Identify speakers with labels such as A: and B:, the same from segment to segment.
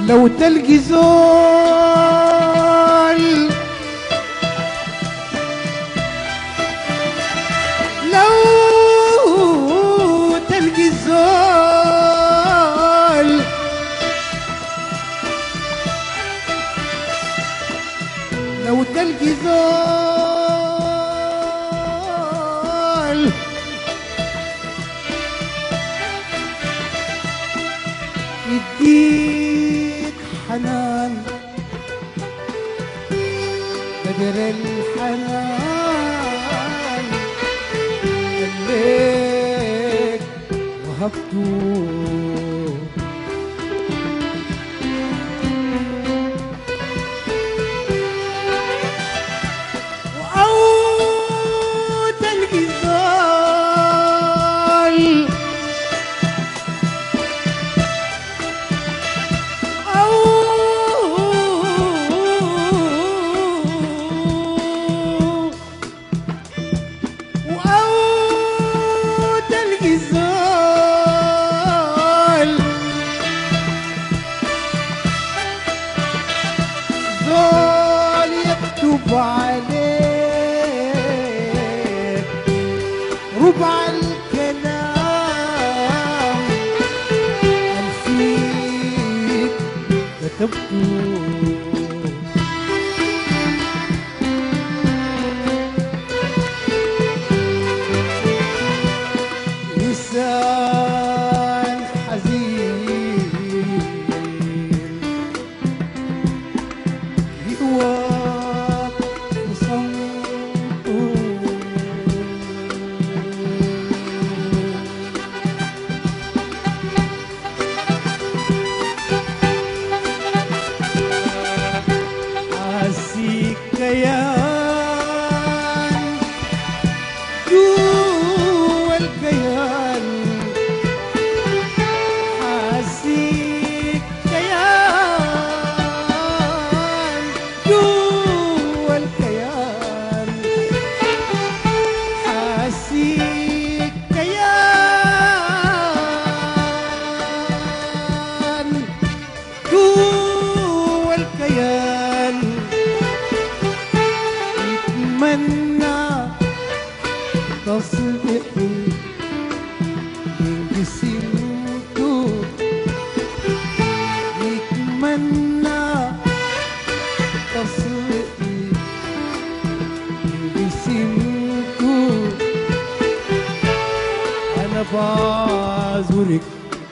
A: لو تلقي زول لو تلقي الزول لو تلقي زول يديك حنان قدر الحنان الليك وهبته أو تلقي الظل أو أو تلقي الزول زول يكتب عليك ربع الكلام الفيك كتبته إنسان حزين يقوى بصمته حاسي كيان جوا الكيان حاسي كيان جوا الكيان حاسي كيان جوا الكيان يتمنى تصدقي انقسمتو يتمنى تصدقي انقسمتو انا بعذرك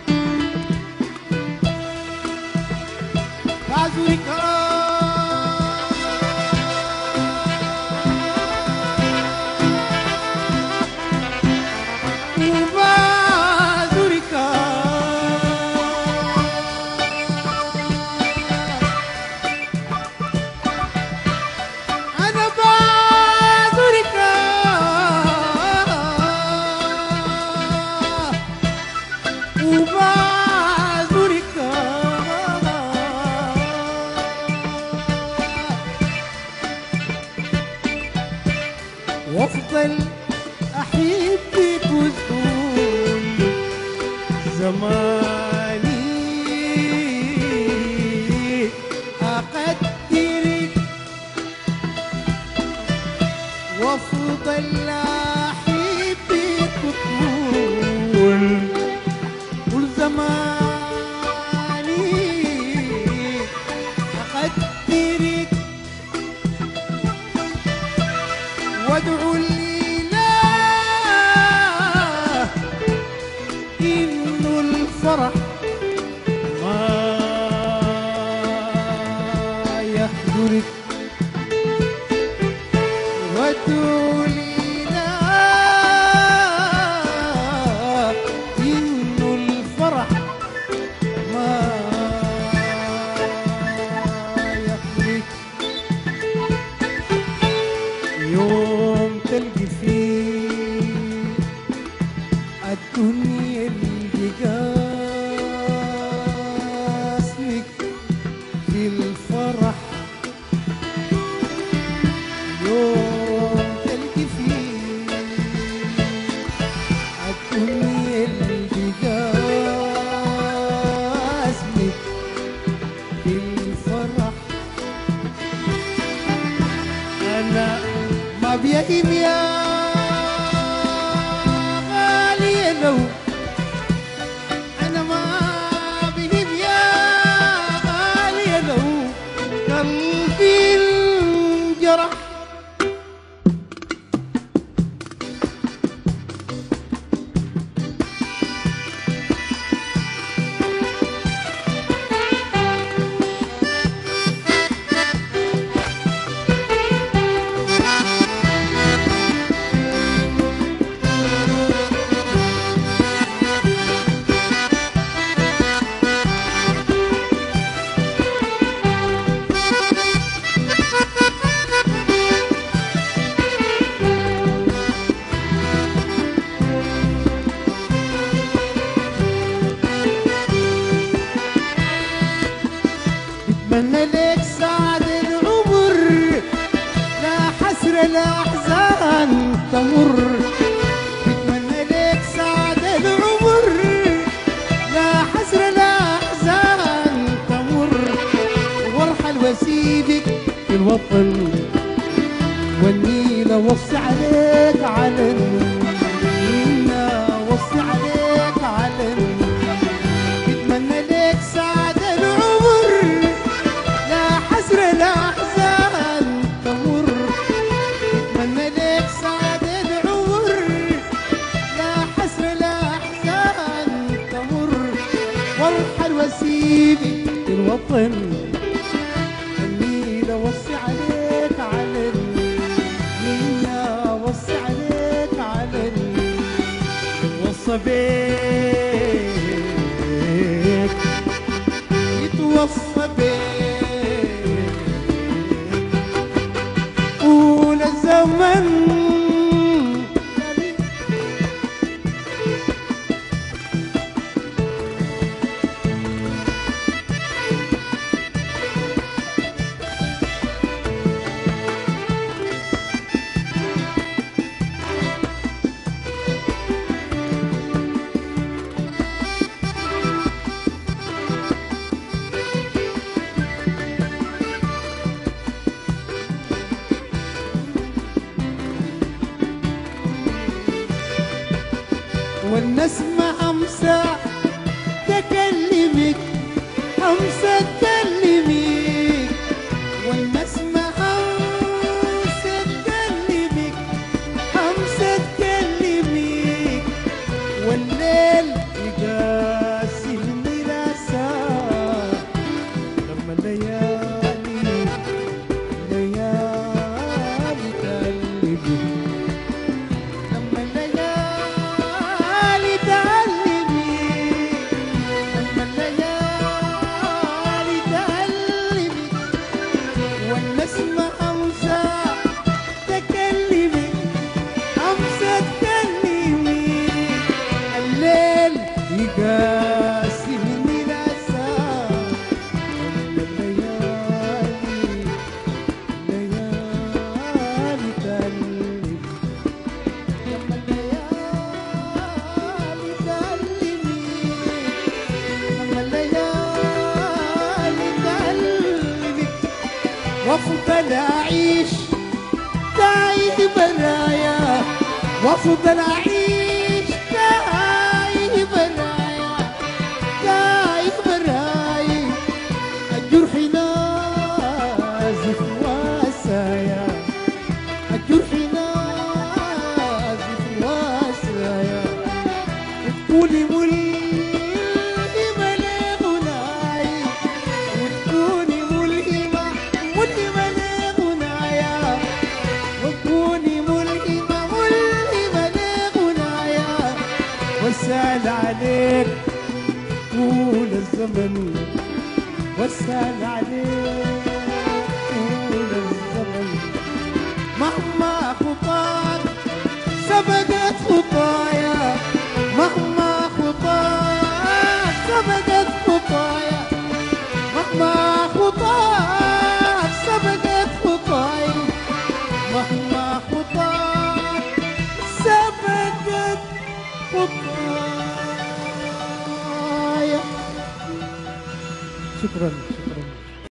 A: بعذرك وبعذرك أنا بعذرك وبعذرك بيهم يا غالي لو أنا ما بهم يا غالي لو قلبي انجرح اتمنى لك سعد العمر لا حسر لا احزان تمر اتمنى لك سعد العمر لا حسر لا احزان تمر وارحل واسيبك في الوطن والنيل وصي عليك علن وصي عليك علن اتمنى لك سعد العمر لا حسر لا احزان تمر اتمنى لك سعد العمر لا حسر لا احزان تمر وارحل واسيبي الوطن النيل وصي عليك على النيل وصي عليك على وصى بيك يتوصى بيك قول الزمن والنسمة أمسى تكلمك أمسى تكلمك والنسمة أمسى تكلمك أمسى تكلمك والليل يقاسي المراسة لما الليالي ليالي تقلبك لما الليالي تعلمي لما الليالي تعلمي والنسمة أمسى تكلمي أمسى تكلمي الليل يقاسي مني الأسى لما الليالي ليالي تعلمي لما الليالي تعلمي لما الليالي تعلمي وافضل اعيش تايه برايا وافضل اعيش تايه برايا تايه برايا الجرح نازف واسايا الجرح نازف واسايا تقولي ملهمة لغناي وتكوني ملهمة ملهمة لغنايا وتكوني ملهمة ملهمة لغنايا واسأل عليك طول الزمن واسأل عليك طول الزمن مهما خطاك سبقت خطايا مهما خطاك سبقت خطايا مهما خطاك سبقت خطايا مهما خطاك سبقت خطايا شكرا شكرا